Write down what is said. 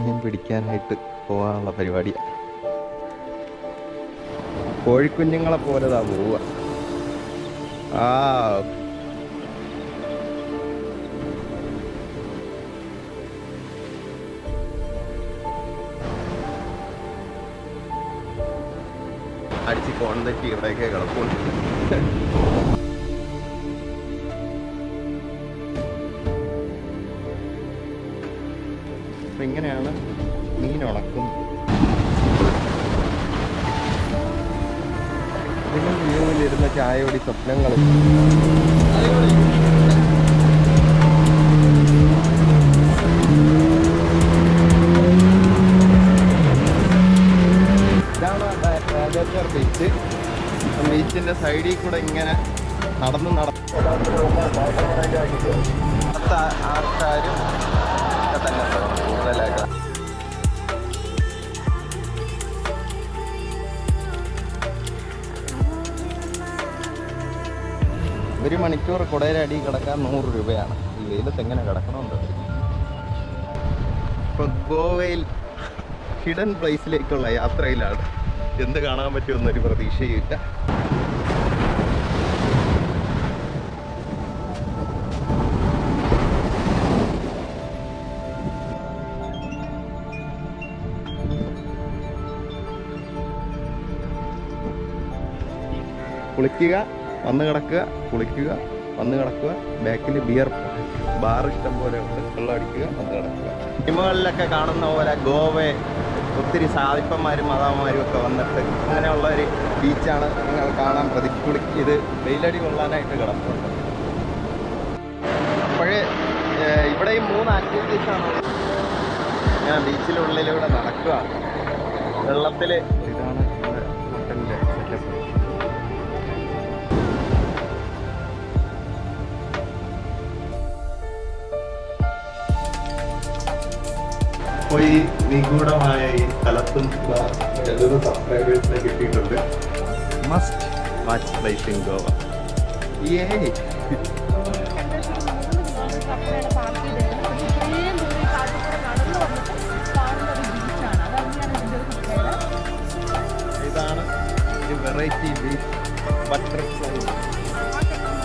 മീൻ പിടിക്കാനായിട്ട് പോകാനുള്ള പരിപാടിയാണ് കോഴിക്കുഞ്ഞുങ്ങളെ പോലെതാ പോവുക ആ അടിച്ച് കോൺതെറ്റി ഇവിടെയൊക്കെ കിടപ്പുണ്ട് അപ്പൊ ഇങ്ങനെയാണ് മീൻ ഉണക്കുന്നത് ഇതിനും വ്യൂവിലിരുന്ന ചായയോടി സ്വപ്നങ്ങൾ ഇതാണ് രാജാച്ചാർ ബീച്ച് ബീച്ചിന്റെ സൈഡിൽ കൂടെ ഇങ്ങനെ നടന്ന് നടന്ന് ആൾക്കാരും ഒക്കെ തന്നെ കൂടുതലായിട്ട് ഒരു മണിക്കൂർ കുടയുടെ അടി കിടക്കാൻ നൂറ് രൂപയാണ് ഈ വെയിലത്ത് എങ്ങനെ കിടക്കണമെന്ന് ഇപ്പൊ ഗോവയിൽ ഹിഡൻ പ്ലേസിലേക്കുള്ള യാത്രയിലാണ് എന്ത് കാണാൻ പറ്റുമെന്നൊരു പ്രതീക്ഷയില്ല കുളിക്കുക വന്ന് കിടക്കുക കുളിക്കുക വന്ന് കിടക്കുക ബാക്കിൽ ബിയർ ബാർ ഇഷ്ടം പോലെ ഉണ്ട് വെള്ളം അടിക്കുക വന്ന് കിടക്കുക സിനിമകളിലൊക്കെ കാണുന്ന പോലെ ഗോവയെ ഒത്തിരി സാധിപ്പന്മാരും മാതാവന്മാരും ഒക്കെ വന്നിട്ട് അങ്ങനെയുള്ള ഒരു ബീച്ചാണ് നിങ്ങൾ കാണാൻ പ്രതി കുളി ഇത് വെയിലടി കൊള്ളാനായിട്ട് കിടപ്പുണ്ട് അപ്പോഴേ ഇവിടെയും മൂന്ന് ആക്ടിവിറ്റീസ് ആണ് ഞാൻ ബീച്ചിനുള്ളിലൂടെ നടക്കുകയാണ് വെള്ളത്തിൽ ഇതാണ് നമ്മുടെ ഹോട്ടലിൻ്റെ സെറ്റപ്പ് അപ്പോൾ ഈ നിഗൂഢമായ ഈ സ്ഥലത്തും എഴുപത് സബ്സ്ക്രൈബേഴ്സിനെ കിട്ടിയിട്ടുണ്ട് must watch place in Goa ഏ ഇതാണ് ഒരു വെറൈറ്റി ബീച്ച് ബട്ടർഫ്ലൈ